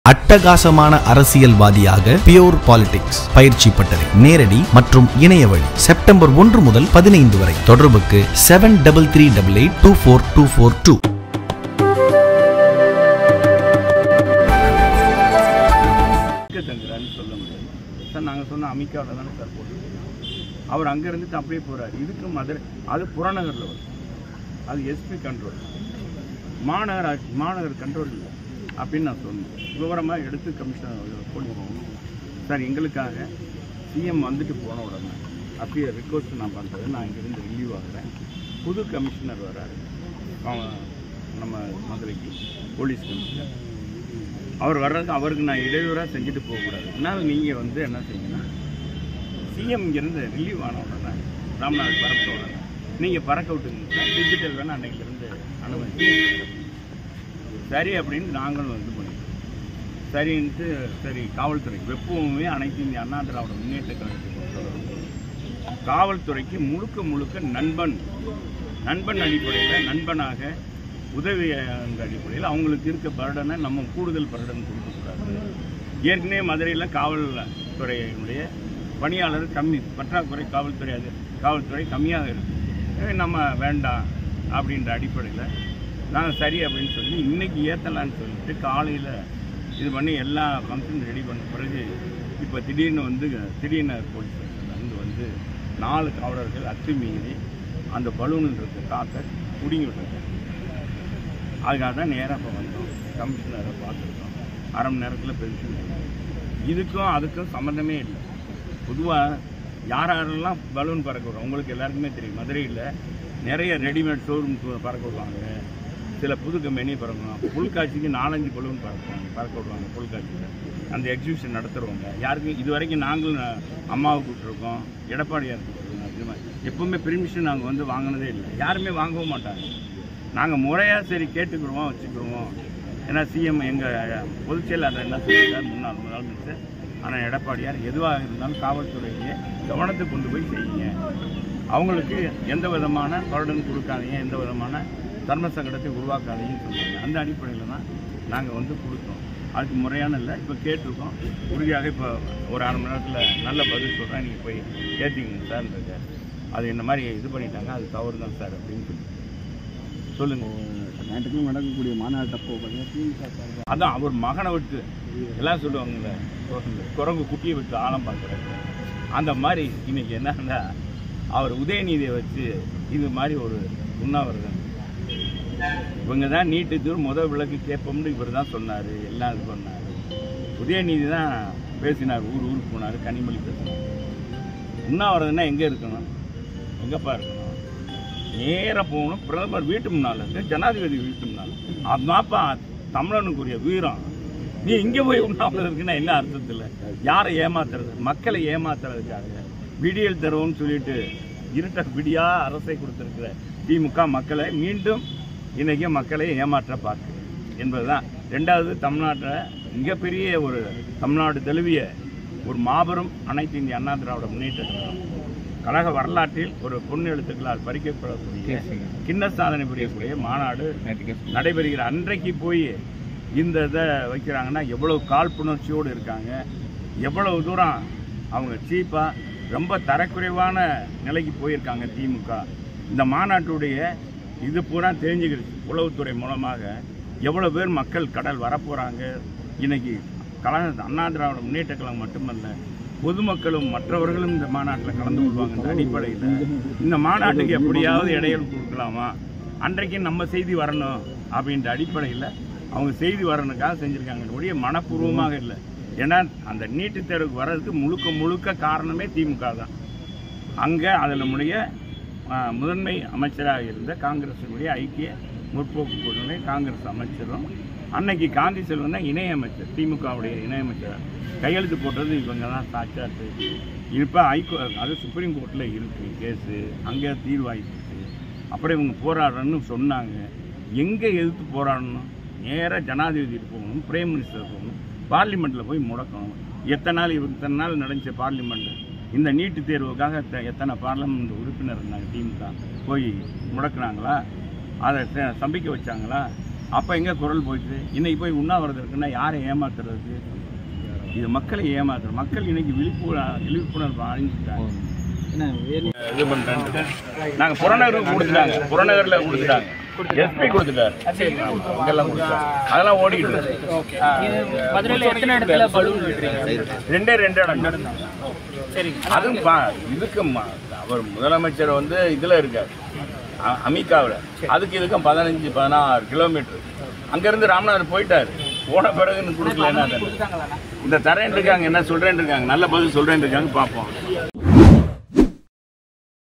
அட்டகாசமான அரசியல்வாதியாக pure politics பயிற்சி பட்டறை நேரடி மற்றும் இணைய வழி செப்டம்பர் ஒன்று முதல் பதினைந்து வரை தொடர்புக்கு seven double three double eight two four two four two தங்குறான்னு சொல்ல முடியாது சார் நாங்கள் சொன்ன அமிக்காவில் தானே சார் போட்டுருக்கோம் அவர் அங்கே இருந்துட்டு அப்படியே போகிறார் இதுக்கு மதுரை அது புறநகரில் வரும் அது எஸ்பி கண்ட்ரோல் மாநகர மாநகர் கண்ட்ரோல் இல்லை அப்படின்னு நான் சொன்னேன் விவரமாக எடுத்து கமிஷனர் போலீஸ் சார் எங்களுக்காக சிஎம் வந்துட்டு போன உடனே அப்படியே ரிக்வஸ்ட் நான் பண்ணுறது நான் இங்கேருந்து ரிலீவ் ஆகுறேன் புது கமிஷனர் வராரு அவன் நம்ம மதுரைக்கு போலீஸ் கமிஷனர் அவர் வர்றதுக்கு அவருக்கு நான் இடையூறாக செஞ்சுட்டு போகக்கூடாது அதனால் நீங்கள் வந்து என்ன செய்யுங்கன்னா சிஎம் இங்கேருந்து ரிலீவ் ஆன உடனே ராம்நாத் பறக்க உடனே நீங்கள் பறக்க விட்டுங்க சார் டிஜிட்டல் வேணால் அன்னைக்கிலேருந்து அனுமதி சரி அப்படின்னு நாங்களும் இது பண்ணிட்டோம் சரின்ட்டு சரி காவல்துறை எப்பவுமே அனைத்து இந்திய அண்ணா திராவிட முன்னேற்ற கழகத்தை பொறுத்தவரை காவல்துறைக்கு முழுக்க முழுக்க நண்பன் நண்பன் அடிப்படையில் நண்பனாக உதவி என்ற அடிப்படையில் அவங்களுக்கு இருக்க பர்டனை நம்ம கூடுதல் பர்டன் கொடுக்கக்கூடாது ஏற்கனவே மதுரையில் காவல்துறையினுடைய பணியாளர் கம்மி பற்றாக்குறை காவல்துறை அது காவல்துறை கம்மியாக இருக்கு எனவே நம்ம வேண்டாம் அப்படின்ற அடிப்படையில் நாங்கள் சரி அப்படின்னு சொல்லி இன்னைக்கு ஏற்றலான்னு சொல்லிட்டு காலையில் இது பண்ணி எல்லா ஃபங்க்ஷன் ரெடி பண்ண பிறகு இப்போ திடீர்னு வந்து திடீர்னு போலீஸ் ஸ்டேஷன்லேருந்து வந்து நாலு காவலர்கள் அத்துமீறி அந்த பலூனுன்றத காக்க குடிங்கி விட்டுருக்காங்க அதுக்காக தான் நேராக இப்போ வந்தோம் கமிஷனரை பார்த்துருக்கோம் அரை மணி நேரத்தில் பென்ஷன் இதுக்கும் அதுக்கும் சம்மந்தமே இல்லை பொதுவாக யார் யாரெல்லாம் பலூன் பறக்க விடுறோம் உங்களுக்கு எல்லாருக்குமே தெரியும் மதுரையில் நிறைய ரெடிமேட் ஷோரூம் பறக்க விடுவாங்க சில புது கம்பெனி பறக்கணும் புல்காட்சிக்கு நாலஞ்சு பலூன் பறக்குவாங்க பறக்க விடுவாங்க புல்காட்சியில் அந்த எக்ஸிபிஷன் நடத்துகிறவங்க யாருக்கும் இது வரைக்கும் நாங்களும் அம்மாவை கூப்பிட்ருக்கோம் எடப்பாடியார் கூப்பிட்ருக்கோம் இது மாதிரி எப்பவுமே பெர்மிஷன் நாங்கள் வந்து வாங்கினதே இல்லை யாருமே வாங்கவும் மாட்டாங்க நாங்கள் முறையாக சரி கேட்டுக்கிடுவோம் வச்சுக்கிடுவோம் ஏன்னா சிஎம் எங்கள் பொதுச் செயலாளர் என்ன சொல்லியிருக்கார் முன்னாள் முதலமைச்சர் ஆனால் எடப்பாடியார் எதுவாக இருந்தாலும் காவல்துறையிலேயே கவனத்தை கொண்டு போய் செய்யுங்க அவங்களுக்கு எந்த விதமான பருடன் கொடுக்காதீங்க எந்த விதமான தர்ம சங்கடத்தை உருவாக்காதீங்கன்னு சொல்லுவாங்க அந்த அடிப்படையில் தான் நாங்கள் வந்து கொடுத்தோம் அதுக்கு முறையான இல்லை இப்போ கேட்டிருக்கோம் உறுதியாக இப்போ ஒரு அரை மணி நேரத்தில் நல்ல பதில் சொல்கிறேன் நீங்கள் போய் ஏற்றிக்கங்க சார்ன்றது அது இந்த மாதிரி இது பண்ணிட்டாங்க அது தவறு தான் சார் அப்படின்னு சொல்லி சொல்லுங்கள் ஞாயிற்றுக்கிழமை நடக்கக்கூடிய மாநாட்டப்போ பார்த்தீங்கன்னா திமுக சார்பாக அதான் அவர் மகனை விட்டு எல்லாம் சொல்லுவாங்கல்ல குரங்கு குட்டியை விட்டு ஆழம் பார்க்குறாரு அந்த மாதிரி இன்னைக்கு என்னன்னா அவர் உதயநிதியை வச்சு இது மாதிரி ஒரு உண்ணாவிரதம் இவங்க தான் நீட்டு தூர் முத விளக்கு கேட்போம்னு இவர் தான் சொன்னார் எல்லாம் இது பண்ணார் உதயநிதி தான் பேசினார் ஊர் ஊருக்கு போனார் கனிமொழி பேசினார் உண்ணாவிரதம்னா எங்கே இருக்கணும் எங்கப்பா இருக்கணும் நேராக போகணும் பிரதமர் வீட்டு முன்னால் இருக்கு ஜனாதிபதி வீட்டு முன்னால் அதான்ப்பா தமிழனுக்குரிய வீரம் நீ இங்கே போய் உண்ணாவிரதம் இருக்குன்னா என்ன அர்த்தத்தில் யாரை ஏமாத்துறது மக்களை ஏமாத்துறதுக்காக விடியல் தருவோம்னு சொல்லிட்டு இருட்ட விடியா அரசை கொடுத்துருக்கிற திமுக மக்களை மீண்டும் இன்னைக்கு மக்களை ஏமாற்ற பார்க்கு என்பதுதான் ரெண்டாவது தமிழ்நாட்டில் மிகப்பெரிய ஒரு தமிழ்நாடு தழுவிய ஒரு மாபெரும் அனைத்து இந்திய அண்ணா திராவிட முன்னேற்ற கழகம் கழக வரலாற்றில் ஒரு பொன் எழுத்துக்களால் பறிக்கப்படக்கூடிய கிண்ண சாதனை புரியக்கூடிய மாநாடு நடைபெறுகிற அன்றைக்கு போய் இந்த இதை வைக்கிறாங்கன்னா எவ்வளவு காழ்ப்புணர்ச்சியோடு இருக்காங்க எவ்வளவு தூரம் அவங்க சீப்பாக ரொம்ப தரக்குறைவான நிலைக்கு போயிருக்காங்க திமுக இந்த மாநாட்டுடைய இது பூரா தெரிஞ்சுக்கிடுச்சு உளவுத்துறை மூலமாக எவ்வளோ பேர் மக்கள் கடல் வரப்போகிறாங்க இன்னைக்கு கழக அண்ணா திராவிட முன்னேற்ற கழகம் மட்டுமல்ல பொதுமக்களும் மற்றவர்களும் இந்த மாநாட்டில் கலந்து கொள்வாங்க அடிப்படையில் இந்த மாநாட்டுக்கு எப்படியாவது இடையூறு கொடுக்கலாமா அன்றைக்கு நம்ம செய்தி வரணும் அப்படின்ற அடிப்படையில் அவங்க செய்தி வரணுக்காக செஞ்சுருக்காங்க ஒழிய மனப்பூர்வமாக இல்லை ஏன்னா அந்த நீட்டுத் தேர்வுக்கு வர்றதுக்கு முழுக்க முழுக்க காரணமே திமுக தான் அங்கே அதில் நம்முடைய ஆஹ், முதன்மை அமைச்சராக இருந்த காங்கிரஸினுடைய ஐக்கிய முற்போக்கு கூட்டணி காங்கிரஸ் அமைச்சரும் அன்னைக்கு காந்தி செல்வன் தான் இணையமைச்சர் திமுகவுடைய இணையமைச்சர் கையெழுத்து போட்டது இவங்க தான் சாட்சாத்து இப்போ ஹைகோ அது சுப்ரீம் கோர்ட்டில் இருக்குது கேஸு அங்கே தீர்வாயிருக்கு அப்புறம் இவங்க போராடுறேன்னு சொன்னாங்க எங்கே எதிர்த்து போராடணும் நேராக ஜனாதிபதி போகணும் பிரைம் மினிஸ்டர் போகணும் பார்லிமெண்ட்டில் போய் முடக்கணும் எத்தனை நாள் இவங்க இத்தனை நாள் நடந்துச்சு பார்லிமெண்ட் இந்த நீட்டு தேர்வுக்காக எத்த- எத்தனை பார்லிமெண்ட் உறுப்பினர் இருந்தாங்க திமுக போய் முடக்குனாங்களா அதை ச- ஸ்தம்பிக்க வச்சாங்களா அப்போ எங்கே குரல் போயிட்டு இன்னைக்கு போய் உண்ணாவிரதம் இருக்குன்னா யாரை ஏமாத்துறதுக்கு இது மக்களை ஏமாத்துறது மக்கள் இன்னைக்கு விழிப்புணர்வு விழிப்புணர்வு அழிஞ்சுட்டாங்க இது பண்ணுறேன் நாங்கள் புறநகருக்கு கொடுத்துட்டாங்க புறநகரில் கொடுத்துட்டாங்க எஸ்பி கொடுத்துட்டாரு இங்கெல்லாம் கொடுத்துட்டாங்க அதெல்லாம் ஓடிக்கிட்டு இருக்கு மதுரையில் எத்தனை இடத்துல பலூன் விட்டுறீங்க ரெண்டே ரெண்டு இடம் சரிங்க அதுவும் பா இதுக்கு ம- அவர் முதலமைச்சர் வந்து இதில் இருக்கார் அ- அமெரிக்காவில் அதுக்கு இதுக்கும் பதினஞ்சு பதினாறு கிலோமீட்டர் அங்கேருந்து ராமநாதர் போயிட்டார் போன பிறகு கொடுக்கல என்ன கொடுத்தாங்களாண்ணா இந்த தரேன் இருக்காங்க என்ன சொல்கிறேன் இருக்காங்க நல்ல பதில் சொல்கிறேன் இருக்காங்க பார்ப்போம்